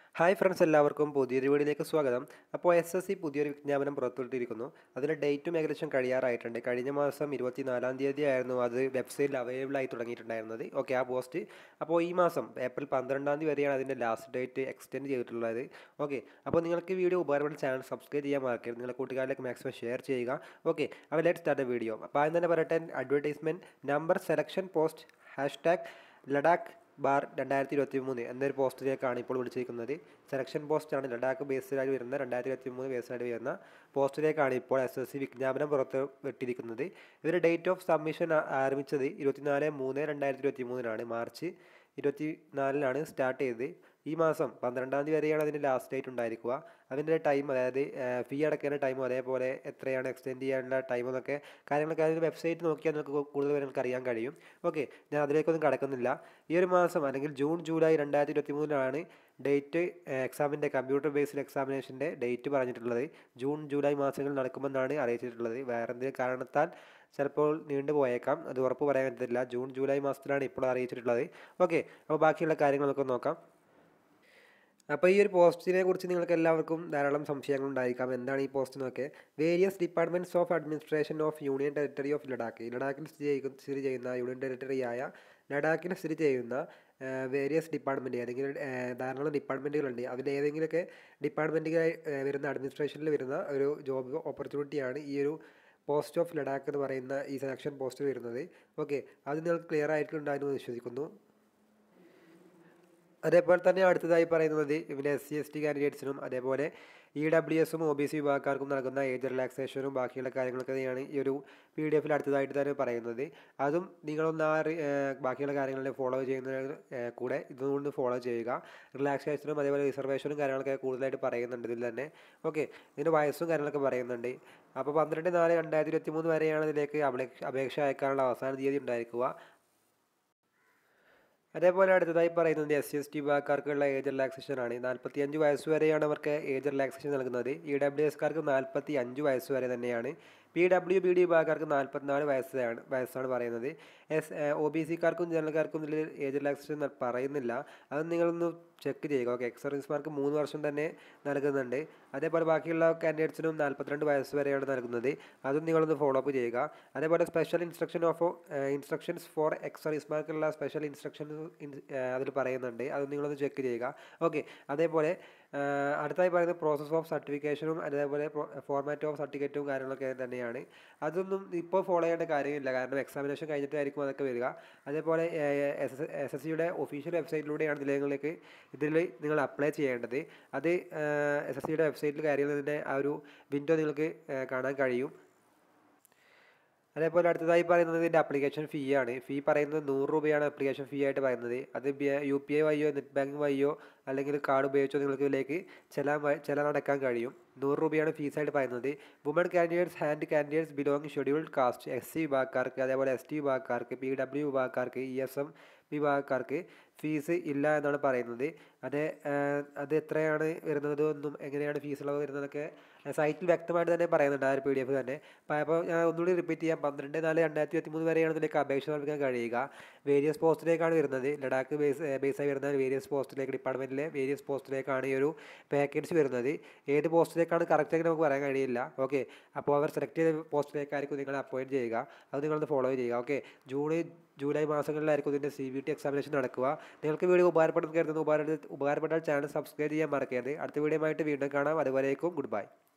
hi friends എല്ലാവർക്കും പുതിയൊരു വീഡിയോയിലേക്ക് സ്വാഗതം അപ്പോൾ എസ് എസ് സി പുതിയൊരു വിജ്ഞാപനം പുറത്തുവിട്ടിരിക്കുന്നു അതിൻ്റെ ഡേറ്റും ഏകദേശം കഴിയാറായിട്ടുണ്ട് കഴിഞ്ഞ മാസം ഇരുപത്തിനാലാം തീയതി ആയിരുന്നു അത് വെബ്സൈറ്റിൽ അവൈലബിൾ ആയി തുടങ്ങിയിട്ടുണ്ടായിരുന്നത് ഓക്കെ ആ പോസ്റ്റ് അപ്പോൾ ഈ മാസം ഏപ്രിൽ പന്ത്രണ്ടാം തീയതി വരെയാണ് അതിൻ്റെ ലാസ്റ്റ് ഡേറ്റ് എക്സ്റ്റെൻഡ് ചെയ്തിട്ടുള്ളത് ഓക്കെ അപ്പോൾ നിങ്ങൾക്ക് ഈ വീഡിയോ ഉപകാരപ്പെട്ട ചാനൽ സബ്സ്ക്രൈബ് ചെയ്യാൻ മറക്കരുത് നിങ്ങളുടെ കൂട്ടുകാരിലേക്ക് മാക്സിമം ഷെയർ ചെയ്യുക ഓക്കെ അപ്പോൾ ലെറ്റ് സ്റ്റാർട്ട് വീഡിയോ അപ്പോൾ ആദ്യം തന്നെ പറയട്ടെ advertisement number selection post hashtag Ladakh bar രണ്ടായിരത്തി ഇരുപത്തി മൂന്ന് എന്നൊരു പോസ്റ്റിലേക്കാണ് ഇപ്പോൾ വിളിച്ചിരിക്കുന്നത് സെലക്ഷൻ പോസ്റ്റാണ് ലഡാക്ക് ബേസിലായി വരുന്ന രണ്ടായിരത്തി ഇരുപത്തി മൂന്ന് ബേസിലായി വരുന്ന പോസ്റ്റിലേക്കാണ് ഇപ്പോൾ എസ് എസ് സി വിജ്ഞാപനം പുറത്ത് വിട്ടിരിക്കുന്നത് ഇതിൻ്റെ ഡേറ്റ് ഓഫ് സബ്മിഷൻ ആരംഭിച്ചത് ഇരുപത്തിനാല് മൂന്ന് രണ്ടായിരത്തി ഇരുപത്തി മൂന്നിനാണ് മാർച്ച് ഇരുപത്തി നാലിനാണ് സ്റ്റാർട്ട് ചെയ്തത് ഈ മാസം പന്ത്രണ്ടാം തീയതി വരെയാണ് അതിൻ്റെ ലാസ്റ്റ് ഡേറ്റ് ഉണ്ടായിരിക്കുക അതിൻ്റെ ടൈം അതായത് ഫീ അടയ്ക്കേണ്ട ടൈമും അതേപോലെ എത്രയാണ് എക്സ്റ്റെൻഡ് ചെയ്യാനുള്ള ടൈം എന്നൊക്കെ കാര്യങ്ങളൊക്കെ അതിൻ്റെ വെബ്സൈറ്റ് നോക്കിയാൽ നിങ്ങൾക്ക് കൂടുതൽ നിങ്ങൾക്ക് അറിയാൻ കഴിയും ഓക്കെ ഞാൻ അതിലേക്കൊന്നും കടക്കുന്നില്ല ഈ ഒരു മാസം അല്ലെങ്കിൽ ജൂൺ ജൂലൈ രണ്ടായിരത്തി ഇരുപത്തി മൂന്നിലാണ് ഡേറ്റ് എക്സാമിൻ്റെ കമ്പ്യൂട്ടർ ബേസ്ഡ് എക്സാമിനേഷൻ്റെ ഡേറ്റ് പറഞ്ഞിട്ടുള്ളത് ജൂൺ ജൂലൈ മാസങ്ങളിൽ നടക്കുമെന്നാണ് അറിയിച്ചിട്ടുള്ളത് വേറെ എന്തെങ്കിലും കാരണത്താൽ ചിലപ്പോൾ നീണ്ടു പോയേക്കാം അത് ഉറപ്പ് പറയാൻ പറ്റത്തില്ല ജൂൺ ജൂലൈ മാസത്തിലാണ് ഇപ്പോൾ അറിയിച്ചിട്ടുള്ളത് ഓക്കെ അപ്പോൾ ബാക്കിയുള്ള കാര്യങ്ങൾ നമുക്ക് നോക്കാം അപ്പോൾ ഈ ഒരു പോസ്റ്റിനെ കുറിച്ച് നിങ്ങൾക്ക് എല്ലാവർക്കും ധാരാളം സംശയങ്ങൾ ഉണ്ടായിരിക്കാം എന്താണ് ഈ പോസ്റ്റ് എന്നൊക്കെ various departments of administration of union territory of Ladakh ലഡാക്കിൽ സ്ഥിതി ചെയ്യുന്ന സ്ഥിതി ചെയ്യുന്ന യൂണിയൻ ടെറിട്ടറിയായ ലഡാക്കിൽ സ്ഥിതി ചെയ്യുന്ന വേരിയസ് ഡിപ്പാർട്ട്മെൻറ്റ് ഏതെങ്കിലും ധാരാളം ഡിപ്പാർട്ട്മെൻറ്റുകളുണ്ട് അതിൽ ഏതെങ്കിലുമൊക്കെ ഡിപ്പാർട്ട്മെൻറ്റുകളായി വരുന്ന അഡ്മിനിസ്ട്രേഷനിൽ വരുന്ന ഒരു ജോബ് ഓപ്പർച്യൂണിറ്റിയാണ് ഈ ഒരു പോസ്റ്റ് ഓഫ് ലഡാക്ക് എന്ന് പറയുന്ന ഈ സെലക്ഷൻ പോസ്റ്റ് വരുന്നത് ഓക്കെ അത് നിങ്ങൾക്ക് ക്ലിയർ ആയിട്ടുണ്ടായിരുന്നു വിശ്വസിക്കുന്നു അതേപോലെ തന്നെ അടുത്തതായി പറയുന്നത് ഇവിടെ എസ് സി എസ് ടി കാൻഡിഡേറ്റ്സിനും അതേപോലെ ഇ ഡബ്ല്യു എസും ഒ ബി സി വിഭാഗക്കാർക്കും നൽകുന്ന ഏജ് റിലാക്സേഷനും ബാക്കിയുള്ള കാര്യങ്ങളൊക്കെയാണ് ഈ ഒരു പി ഡി എഫിൽ അടുത്തതായിട്ട് തന്നെ പറയുന്നത് അതും നിങ്ങളൊന്ന് ആ ബാക്കിയുള്ള കാര്യങ്ങളിൽ ഫോളോ ചെയ്യുന്നതിന് കൂടെ ഇതുകൊണ്ട് ഫോളോ ചെയ്യുക റിലാക്സേഷനും അതേപോലെ റിസർവേഷനും കാര്യങ്ങളൊക്കെ കൂടുതലായിട്ട് പറയുന്നുണ്ട് ഇതിൽ തന്നെ ഓക്കെ ഇതിൻ്റെ വയസ്സും കാര്യങ്ങളൊക്കെ പറയുന്നുണ്ട് അപ്പോൾ പന്ത്രണ്ട് നാല് രണ്ടായിരത്തി ഇരുപത്തി മൂന്ന് വരെയാണ് ഇതിലേക്ക് അപേക്ഷ അയക്കാനുള്ള അവസാന തീയതി ഉണ്ടായിരിക്കുക അതേപോലെ അടുത്തതായി പറയുന്നത് എസ് സി എസ് ടി വിഭാഗക്കാർക്കുള്ള ഏജ് റിലാക്സേഷൻ ആണ് നാൽപ്പത്തി അഞ്ച് വയസ്സ് വരെയാണ് അവർക്ക് ഏജ് റിലാക്സേഷൻ നൽകുന്നത് ഇ ഡബ്ല്യു എസ്കാർക്ക് നാൽപ്പത്തി അഞ്ച് വയസ്സ് വരെ തന്നെയാണ് പി ഡബ്ല്യു ബി ഡി വിഭാഗക്കാർക്ക് നാൽപ്പത്തിനാല് വയസ്സാണ് വയസ്സാണ് പറയുന്നത് എസ് ഒ ബി സിക്കാർക്കും ജനറൽക്കാർക്കും ഇതിൽ ഏജ് റിലാക്സേഷൻ പറയുന്നില്ല അത് നിങ്ങളൊന്ന് ചെക്ക് ചെയ്യുക ഓക്കെ എക്സ് സർവീസ്മാർക്ക് മൂന്ന് വർഷം തന്നെ നൽകുന്നുണ്ട് അതേപോലെ ബാക്കിയുള്ള കാൻഡിഡേറ്റ്സിനും നാൽപ്പത്തിരണ്ട് വയസ്സ് വരെയാണ് നൽകുന്നത് അതും നിങ്ങളൊന്ന് ഫോളോ അപ്പ് ചെയ്യുക അതേപോലെ special instruction of instructions for ex സർവീസ്മാർക്കുള്ള സ്പെഷ്യൽ ഇൻസ്ട്രക്ഷൻസ് അതിൽ പറയുന്നുണ്ട് അത് നിങ്ങളൊന്ന് ചെക്ക് ചെയ്യുക ഓക്കെ അതേപോലെ അടുത്തായി പറയുന്നത് പ്രോസസ് ഓഫ് സർട്ടിഫിക്കേഷനും അതേപോലെ ഫോർമാറ്റ് ഓഫ് സർട്ടിഫിക്കറ്റും കാര്യങ്ങളൊക്കെ തന്നെയാണ് അതൊന്നും ഇപ്പോൾ ഫോളോ ചെയ്യേണ്ട കാര്യമില്ല കാരണം എക്സാമിനേഷൻ കഴിഞ്ഞിട്ടായിരിക്കും അതൊക്കെ വരിക അതേപോലെ എസ് എസ് എസ് സിയുടെ ഒഫീഷ്യൽ വെബ്സൈറ്റിലൂടെയാണ് നിലയങ്ങളിലേക്ക് ഇതിൽ നിങ്ങൾ അപ്ലൈ ചെയ്യേണ്ടത് അത് എസ് എസ് സിയുടെ വെബ്സൈറ്റിൽ കയറിയതിൻ്റെ ആ ഒരു വിൻഡോ നിങ്ങൾക്ക് കാണാൻ കഴിയും അതേപോലെ അടുത്തതായി പറയുന്നത് ഇതിൻ്റെ അപ്ലിക്കേഷൻ ഫീ ആണ് ഫീ പറയുന്നത് നൂറ് രൂപയാണ് അപ്ലിക്കേഷൻ ഫീ ആയിട്ട് പറയുന്നത് അത് യു പി ഐ വഴിയോ നെറ്റ് ബാങ്കിങ് വഴിയോ അല്ലെങ്കിൽ കാർഡ് ഉപയോഗിച്ചോ നിങ്ങൾക്ക് ഇതിലേക്ക് ചെലാൻ ചെലാൻ അടക്കാൻ കഴിയും നൂറ് രൂപയാണ് ഫീസായിട്ട് പറയുന്നത് woman candidates hand candidates belong scheduled caste S C വിഭാഗക്കാർക്ക് അതേപോലെ എസ് ടി വിഭാഗക്കാർക്ക് പി ഡബ്ല്യു വിഭാഗക്കാർക്ക് ഇ എസ് എം വിഭാഗക്കാർക്ക് ഫീസ് ഇല്ല എന്നാണ് പറയുന്നത് അത് അത് എത്രയാണ് വരുന്നത് ഒന്നും എങ്ങനെയാണ് ഫീസ് ഉള്ളത് വരുന്നതൊക്കെ സൈറ്റിൽ വ്യക്തമായിട്ട് തന്നെ പറയുന്നുണ്ട് ആ ഒരു പി ഡി എഫ് തന്നെ അപ്പോൾ ഞാൻ ഒന്നുകൂടി റിപ്പീറ്റ് ചെയ്യാം പന്ത്രണ്ട് നാല് രണ്ടായിരത്തി ഇരുപത്തി മൂന്ന് വരെയാണ് ഇതിലേക്ക് അപേക്ഷ നൽകാൻ കഴിയുക വേരിയസ് പോസ്റ്റിലേക്കാണ് വരുന്നത് ലഡാക്ക് ബേസ് ബേസായി വരുന്ന വേരിയസ് പോസ്റ്റിലേക്ക് ഡിപ്പാർട്ട്മെൻറ്റിലെ വേരിയസ് പോസ്റ്റിലേക്കാണ് ഈ ഒരു പാക്കേജ് വരുന്നത് ഏത് പോസ്റ്റിലേക്കാണ് കറക്റ്റായിട്ട് നമുക്ക് പറയാൻ കഴിയില്ല ഓക്കെ അപ്പോൾ അവർ സെലക്ട് ചെയ്ത പോസ്റ്റിലേക്കായിരിക്കും നിങ്ങൾ അപ്പോയിൻറ്റ് ചെയ്യുക അത് നിങ്ങളൊന്ന് ഫോളോ ചെയ്യുക ഓക്കെ ജൂൺ ജൂലൈ മാസങ്ങളിലായിരിക്കും ഇതിൻ്റെ സി ബി ടി എക്സാമിനേഷൻ നടക്കുക നിങ്ങൾക്ക് വീഡിയോ ഉപകാരപ്പെടുന്ന കരുതുന്നു ഉപകാര ഉപകാരപ്പെട്ടാൽ ചാനൽ സബ്സ്ക്രൈബ് ചെയ്യാൻ മറക്കരുത് അടുത്ത വീഡിയോ ആയിട്ട് വീണ്ടും കാണാം അതുവരേക്കും ഗുഡ് ബൈ